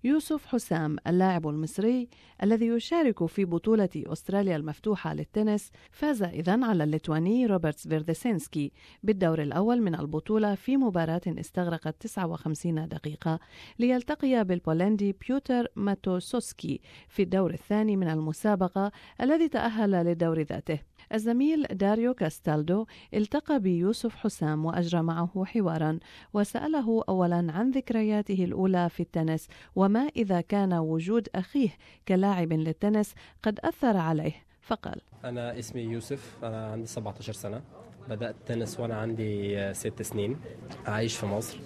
يوسف حسام اللاعب المصري الذي يشارك في بطولة أستراليا المفتوحة للتنس فاز إذا على الليتواني روبرتس فيردسينسكي بالدور الأول من البطولة في مباراة استغرقت 59 دقيقة ليلتقي بالبولندي بيوتر ماتوسوسكي في الدور الثاني من المسابقة الذي تأهل للدور ذاته الزميل داريو كاستالدو التقى بيوسف حسام وأجرى معه حوارا وسأله أولا عن ذكرياته الأولى في التنس وما إذا كان وجود أخيه كلاعب للتنس قد أثر عليه فقال أنا اسمي يوسف أنا عندي 17 سنة بدأت تنس وأنا عندي ست سنين عايش في مصر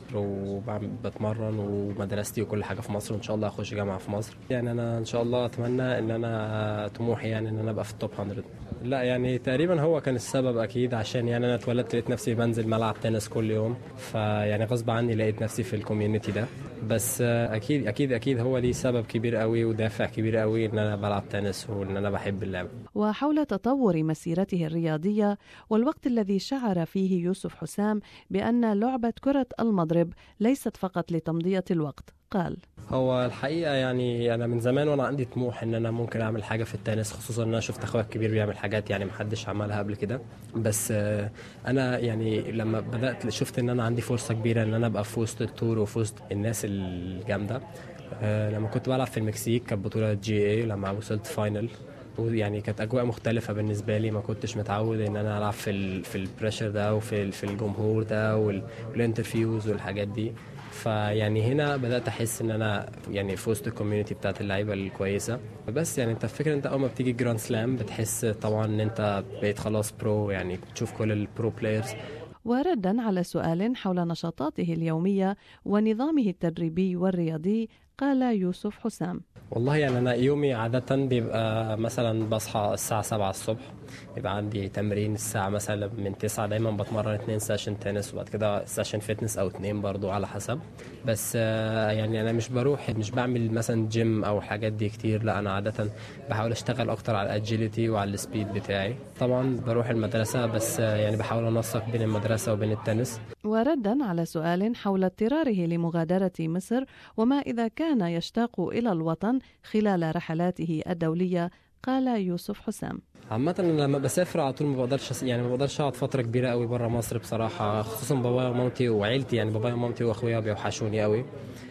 وبتمرن ومدرستي وكل حاجة في مصر وإن شاء الله أخش جامعة في مصر يعني أنا إن شاء الله أتمنى إن أنا طموحي يعني إن أنا أبقى في التوب 100 لا يعني تقريبا هو كان السبب اكيد عشان يعني انا اتولدت لقيت نفسي بنزل ملعب تنس كل يوم فيعني غصب عني لقيت نفسي في الكوميونتي ده بس اكيد اكيد اكيد هو ليه سبب كبير قوي ودافع كبير قوي ان انا بلعب تنس وان انا بحب اللعبه وحول تطور مسيرته الرياضيه والوقت الذي شعر فيه يوسف حسام بان لعبه كره المضرب ليست فقط لتمضيه الوقت قال هو الحقيقه يعني انا من زمان وانا عندي طموح ان انا ممكن اعمل حاجه في التنس خصوصا ان انا شفت اخويا الكبير بيعمل حاجات يعني محدش عملها قبل كده بس انا يعني لما بدات شفت ان انا عندي فرصه كبيره ان انا ابقى في وسط التور وفي وسط الناس الجامده لما كنت بلعب في المكسيك كانت بطوله جي اي لما وصلت فاينل يعني كانت اجواء مختلفه بالنسبه لي ما كنتش متعود ان انا العب في ال في البريشر ده وفي في الجمهور ده والانترفيوز والحاجات دي فيعني هنا بدات احس ان انا يعني في وسط الكوميونتي بتاعت اللعيبه الكويسه بس يعني انت فكره انت اول ما بتيجي جراند سلام بتحس طبعا ان انت بقيت خلاص برو يعني بتشوف كل البرو بلايرز وردا على سؤال حول نشاطاته اليوميه ونظامه التدريبي والرياضي قال يوسف حسام والله يعني انا يومي عاده بيبقى مثلا بصحى الساعه 7 الصبح يبقى عندي تمرين الساعه مثلا من 9 دايما بتمرن اتنين سيشن تنس وبعد كده سيشن فيتنس او اتنين برضو على حسب بس يعني انا مش بروح مش بعمل مثلا جيم او حاجات دي كتير لا انا عاده بحاول اشتغل اكتر على الاجيليتي وعلى السبيد بتاعي طبعا بروح المدرسه بس يعني بحاول انسق بين المدرسه وبين التنس وردا على سؤال حول اضطراره لمغادره مصر وما اذا كان يشتاق الى الوطن خلال رحلاته الدوليه قال يوسف حسام عامة أنا لما بسافر على طول ما بقدرش يعني ما بقدرش أقعد فترة كبيرة قوي بره مصر بصراحة خصوصا بابايا ومامتي وعيلتي يعني بابايا ومامتي وأخويا بيوحشوني قوي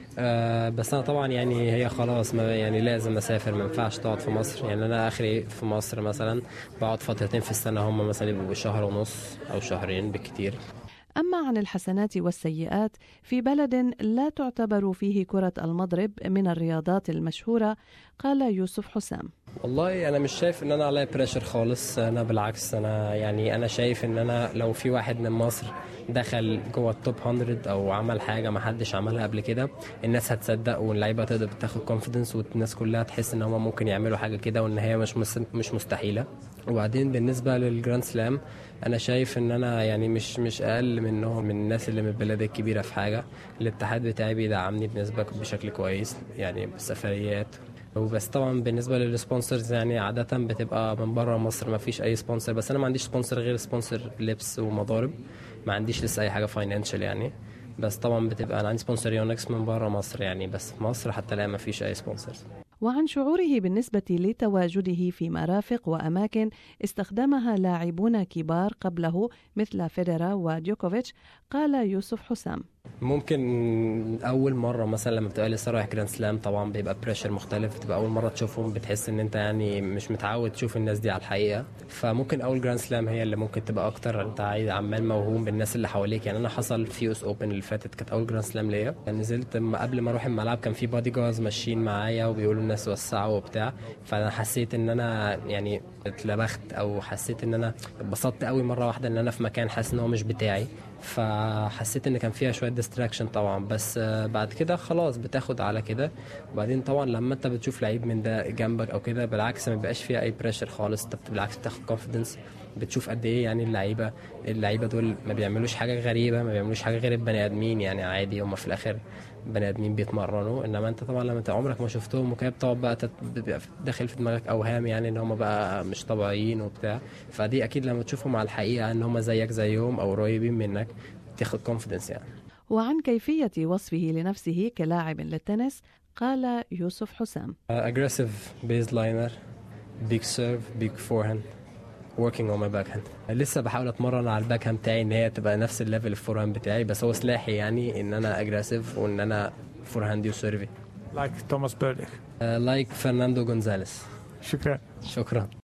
آه بس انا طبعا يعني هي خلاص ما يعني لازم اسافر ما ينفعش تقعد في مصر يعني انا اخري في مصر مثلا بقعد فترتين في السنه هم مثلا يبقوا شهر ونص او شهرين بالكتير أما عن الحسنات والسيئات في بلد لا تعتبر فيه كرة المضرب من الرياضات المشهورة قال يوسف حسام والله انا مش شايف ان انا عليا بريشر خالص انا بالعكس انا يعني انا شايف ان انا لو في واحد من مصر دخل جوه التوب 100 او عمل حاجه ما حدش عملها قبل كده الناس هتصدق واللعيبه تقدر تاخد كونفيدنس والناس كلها تحس ان هم ممكن يعملوا حاجه كده وان هي مش مش مستحيله وبعدين بالنسبه للجراند سلام انا شايف ان انا يعني مش مش اقل منهم من الناس اللي من البلاد الكبيره في حاجه الاتحاد بتاعي بيدعمني بنسبه بشكل كويس يعني بالسفريات وبس طبعا بالنسبه للسبونسرز يعني عاده بتبقى من بره مصر ما فيش اي سبونسر بس انا ما عنديش سبونسر غير سبونسر لبس ومضارب ما عنديش لسه اي حاجه فاينانشال يعني بس طبعا بتبقى انا عندي سبونسر يونكس من بره مصر يعني بس في مصر حتى الان ما فيش اي سبونسرز وعن شعوره بالنسبة لتواجده في مرافق وأماكن استخدمها لاعبون كبار قبله مثل فيدرا وديوكوفيتش قال يوسف حسام ممكن اول مره مثلا لما بتبقى لسه رايح جراند سلام طبعا بيبقى بريشر مختلف بتبقى اول مره تشوفهم بتحس ان انت يعني مش متعود تشوف الناس دي على الحقيقه فممكن اول جراند سلام هي اللي ممكن تبقى اكتر انت عايز عمال موهوم بالناس اللي حواليك يعني انا حصل في يو اس اوبن اللي فاتت كانت اول جراند سلام ليا نزلت قبل ما اروح الملعب كان في بادي جاردز ماشيين معايا وبيقولوا الناس وسعوا وبتاع فانا حسيت ان انا يعني اتلبخت او حسيت ان انا اتبسطت قوي مره واحده ان انا في مكان حاسس ان هو مش بتاعي فحسيت ان كان فيها شويه ديستراكشن طبعا بس بعد كده خلاص بتاخد على كده وبعدين طبعا لما انت بتشوف لعيب من ده جنبك او كده بالعكس ما بيبقاش فيها اي بريشر خالص انت بالعكس بتاخد كونفيدنس بتشوف قد ايه يعني اللعيبه اللعيبه دول ما بيعملوا حاجه غريبه ما بيعملوش حاجه غير البني ادمين يعني عادي هم في الاخر بني ادمين بيتمرنوا انما انت طبعا لما انت عمرك ما شفتهم وكده بتقعد بقى داخل في دماغك اوهام يعني ان هم بقى مش طبيعيين وبتاع فدي اكيد لما تشوفهم على الحقيقه ان هم زيك زيهم او قريبين منك تاخد كونفيدنس يعني وعن كيفية وصفه لنفسه كلاعب للتنس قال يوسف حسام اجريسيف بيز لاينر بيج سيرف بيج فورهاند working on my backhand لسه بحاول اتمرن على الباك هاند بتاعي ان هي تبقى نفس الليفل الفورهاند بتاعي بس هو سلاحي يعني ان انا اجريسيف وان انا فورهاندي وسيرفي like Thomas Berdych لايك فرناندو جونزاليس شكرا شكرا